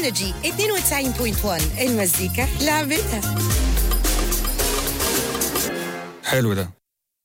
انرجي 92.1 المزيكا لعبتها حلو ده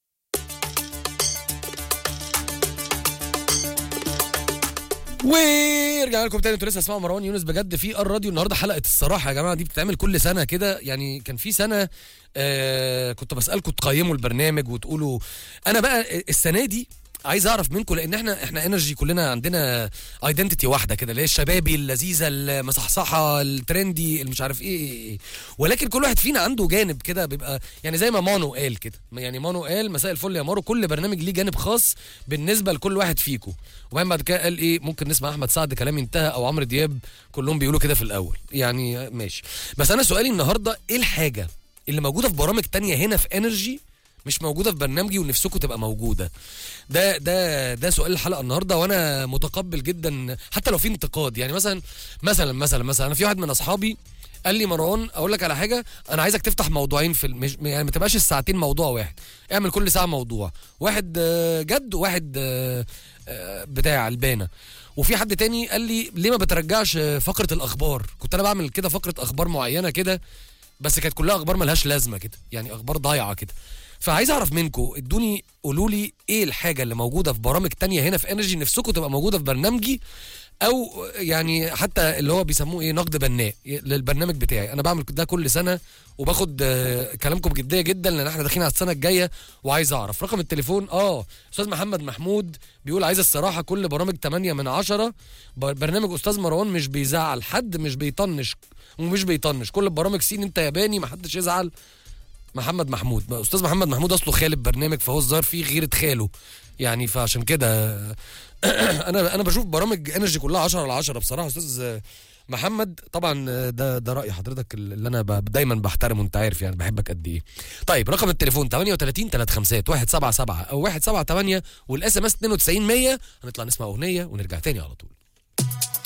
ورجعنا لكم تاني انتوا لسه اسمعوا مروان يونس بجد في الراديو النهارده حلقه الصراحه يا جماعه دي بتتعمل كل سنه كده يعني كان في سنه آه كنت بسالكم تقيموا البرنامج وتقولوا انا بقى السنه دي عايز اعرف منكم لان احنا احنا انرجي كلنا عندنا ايدنتيتي واحده كده اللي هي الشبابي اللذيذه المصحصحه الترندي اللي مش عارف ايه, إيه, إيه ولكن كل واحد فينا عنده جانب كده بيبقى يعني زي ما مانو قال كده يعني مانو قال مساء الفل يا مارو كل برنامج ليه جانب خاص بالنسبه لكل واحد فيكم وبعدين بعد كده قال ايه ممكن نسمع احمد سعد كلام انتهى او عمرو دياب كلهم بيقولوا كده في الاول يعني ماشي بس انا سؤالي النهارده ايه الحاجه اللي موجوده في برامج تانية هنا في انرجي مش موجوده في برنامجي ونفسكم تبقى موجوده ده ده ده سؤال الحلقه النهارده وانا متقبل جدا حتى لو في انتقاد يعني مثلا مثلا مثلا مثلا انا في واحد من اصحابي قال لي مروان اقول لك على حاجه انا عايزك تفتح موضوعين في مش يعني ما تبقاش الساعتين موضوع واحد اعمل كل ساعه موضوع واحد جد وواحد بتاع البانه وفي حد تاني قال لي ليه ما بترجعش فقره الاخبار كنت انا بعمل كده فقره اخبار معينه كده بس كانت كلها اخبار ملهاش لازمه كده يعني اخبار ضايعه كده فعايز اعرف منكم ادوني قولوا لي ايه الحاجه اللي موجوده في برامج تانية هنا في انرجي نفسكم تبقى موجوده في برنامجي او يعني حتى اللي هو بيسموه ايه نقد بناء للبرنامج بتاعي انا بعمل ده كل سنه وباخد كلامكم بجديه جدا لان احنا داخلين على السنه الجايه وعايز اعرف رقم التليفون اه استاذ محمد محمود بيقول عايز الصراحه كل برامج 8 من 10 برنامج استاذ مروان مش بيزعل حد مش بيطنش ومش بيطنش كل البرامج سين انت ياباني ما حدش يزعل محمد محمود استاذ محمد محمود اصله خالد برنامج فهو الظاهر فيه غيره خاله يعني فعشان كده انا انا بشوف برامج انرجي كلها 10 على 10 بصراحه استاذ محمد طبعا ده ده راي حضرتك اللي انا دايما بحترمه انت عارف يعني بحبك قد ايه طيب رقم التليفون 38 35 177 او 178 والاس ام اس 92 100 هنطلع نسمع اغنيه ونرجع تاني على طول